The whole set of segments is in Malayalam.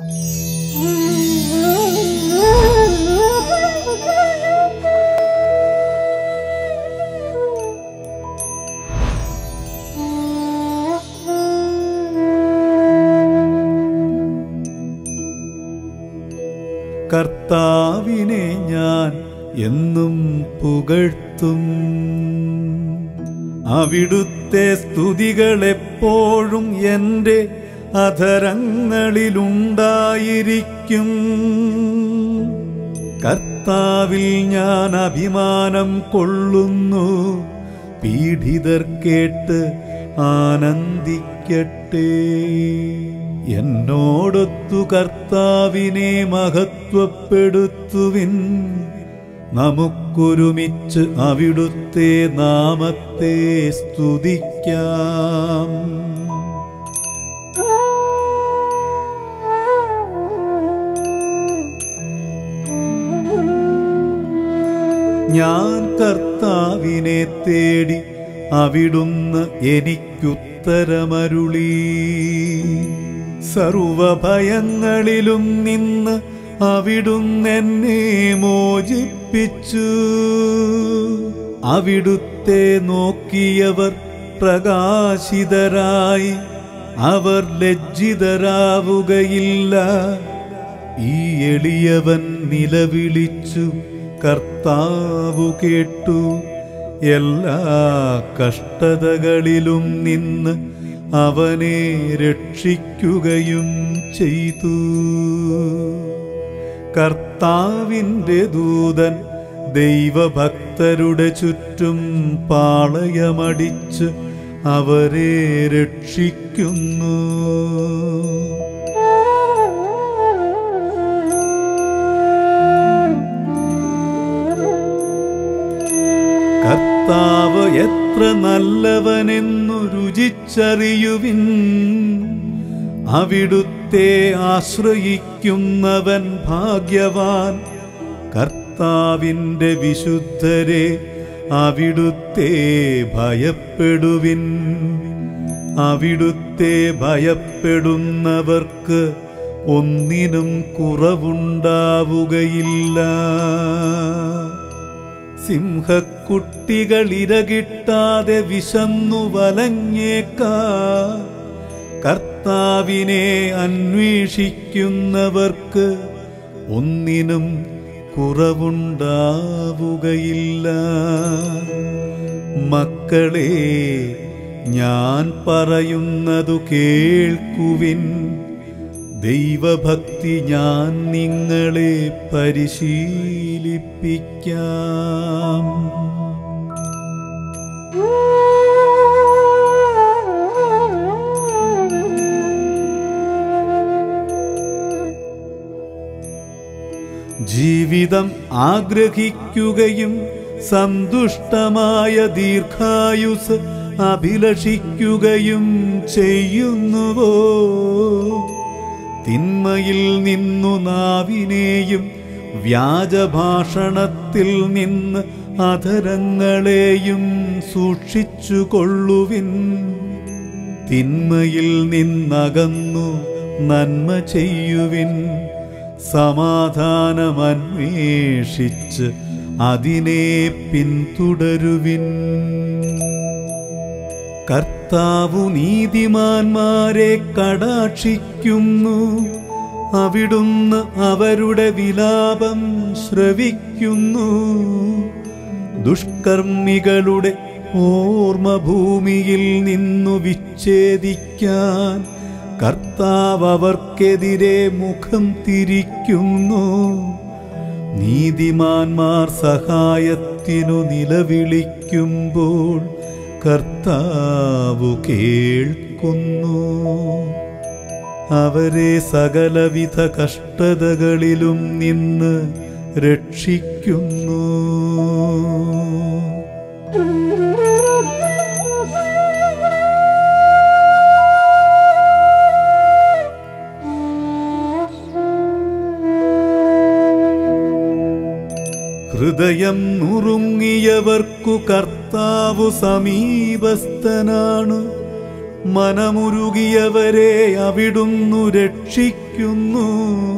കർത്താവിനെ ഞാൻ എന്നും പുകഴ്ത്തും അവിടുത്തെ സ്തുതികൾ എപ്പോഴും എൻ്റെ അധരങ്ങളിലുണ്ടായിരിക്കും കർത്താവിൽ ഞാൻ അഭിമാനം കൊള്ളുന്നു പീഡിതർ കേട്ട് ആനന്ദിക്കട്ടെ എന്നോടൊത്തു കർത്താവിനെ മഹത്വപ്പെടുത്തുവിൻ നമുക്കൊരുമിച്ച് അവിടുത്തെ നാമത്തെ സ്തുതിക്കാം ഞാൻ കർത്താവിനെ തേടി അവിടുന്ന് എനിക്കുത്തരമരുളി സർവഭയങ്ങളിലും നിന്ന് അവിടുന്ന് എന്നെ മോചിപ്പിച്ചു അവിടുത്തെ നോക്കിയവർ പ്രകാശിതരായി അവർ ലജ്ജിതരാവുകയില്ല ഈ എളിയവൻ നിലവിളിച്ചു കർത്താവു കേട്ടു എല്ലാ കഷ്ടതകളിലും നിന്ന് അവനെ രക്ഷിക്കുകയും ചെയ്തു കർത്താവിൻ്റെ ദൂതൻ ദൈവഭക്തരുടെ ചുറ്റും പാളയമടിച്ച് അവരെ രക്ഷിക്കുന്നു കർത്താവ് എത്ര നല്ലവനെന്നു രുചിച്ചറിയുവിൻ അവിടുത്തെ ആശ്രയിക്കുന്നവൻ ഭാഗ്യവാൻ കർത്താവിൻ്റെ വിശുദ്ധരെ അവിടുത്തെ ഭയപ്പെടുവിൻ അവിടുത്തെ ഭയപ്പെടുന്നവർക്ക് ഒന്നിനും കുറവുണ്ടാവുകയില്ല സിംഹക്കുട്ടികൾ ഇരകിട്ടാതെ വിശന്നു വലഞ്ഞേക്കാ കർത്താവിനെ അന്വേഷിക്കുന്നവർക്ക് ഒന്നിനും കുറവുണ്ടാവുകയില്ല മക്കളെ ഞാൻ പറയുന്നതു കേൾക്കുവിൻ ദൈവഭക്തി ഞാൻ നിങ്ങളെ പരിശീലിപ്പിക്കാം ജീവിതം ആഗ്രഹിക്കുകയും സന്തുഷ്ടമായ ദീർഘായുസ് അഭിലഷിക്കുകയും ചെയ്യുന്നുവോ തിന്മയിൽ നിന്നു നാവിനെയും വ്യാജഭാഷണത്തിൽ നിന്ന് അധരങ്ങളെയും സൂക്ഷിച്ചു കൊള്ളുവിൻ തിന്മയിൽ നിന്നകന്നു നന്മ ചെയ്യുവിൻ സമാധാനമന്വേഷിച്ച് അതിനെ പിന്തുടരുവിൻ കർത്താവു നീതിമാന്മാരെ കടാക്ഷിക്കുന്നു അവിടുന്ന് അവരുടെ വിലാപം ശ്രവിക്കുന്നു ദുഷ്കർമ്മികളുടെ ഓർമ്മ ഭൂമിയിൽ നിന്നു വിച്ഛേദിക്കാൻ കർത്താവ് അവർക്കെതിരെ മുഖം തിരിക്കുന്നു നീതിമാന്മാർ സഹായത്തിനു നിലവിളിക്കുമ്പോൾ കർത്താവു കേൾക്കുന്നു അവരെ സകലവിധ കഷ്ടതകളിലും നിന്ന് രക്ഷിക്കുന്നു ഹൃദയം നുറുങ്ങിയവർക്കു കർത്താവു സമീപസ്ഥനാണ് മനമുരുകിയവരെ അവിടുന്നു രക്ഷിക്കും രക്ഷിക്കുന്നു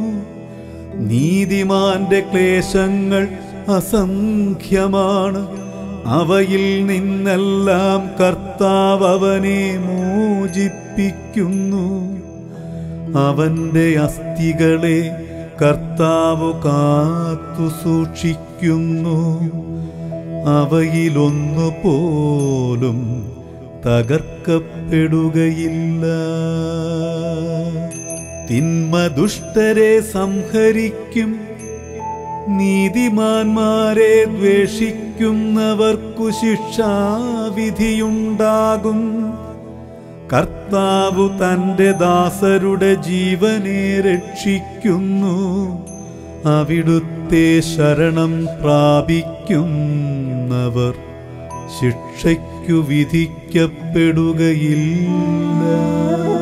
നീതിമാന്റെ ക്ലേശങ്ങൾ അസംഖ്യമാണ് അവയിൽ നിന്നെല്ലാം കർത്താവ് അവനെ മോചിപ്പിക്കുന്നു അവന്റെ അസ്ഥികളെ കർത്താവ് കാത്തു സൂക്ഷിക്കുന്നു അവയിലൊന്നു പോലും തകർക്കപ്പെടുകയില്ല തിന്മ ദുഷ്ടരെ സംഹരിക്കും നീതിമാന്മാരെ ദ്വേഷിക്കുന്നവർക്കു ശിക്ഷാവിധിയുണ്ടാകും കർത്താവു തന്റെ ദാസരുടെ ജീവനെ രക്ഷിക്കുന്നു അവിടുത്തെ ശരണം പ്രാപിക്കുന്നവർ ശിക്ഷയ്ക്കു വിധിക്കപ്പെടുകയില്ല